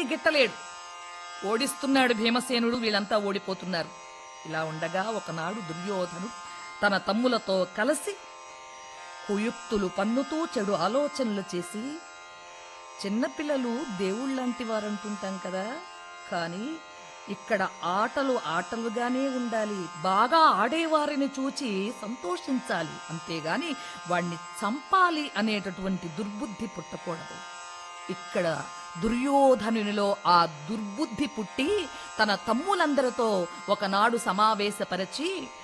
గిట్టలేడు ఓడిస్తున్నాడు భీమసేనుడు వీళ్ళంతా ఓడిపోతున్నారు ఇలా ఉండగా ఒకనాడు దుర్యోధనుడు తన తమ్ములతో కలిసి కుయుక్తులు పన్నుతూ చెడు ఆలోచనలు చేసి చిన్నపిల్లలు దేవుళ్ళంటి వారంటుంటాం కదా కానీ ఇక్కడ ఆటలు ఆటలుగానే ఉండాలి బాగా ఆడేవారిని చూచి సంతోషించాలి అంతేగాని వాణ్ణి చంపాలి అనేటటువంటి దుర్బుద్ధి పుట్టకూడదు ఇక్కడ దుర్యోధనునిలో ఆ దుర్బుద్ధి పుట్టి తన తమ్ములందరితో ఒకనాడు సమావేశపరచి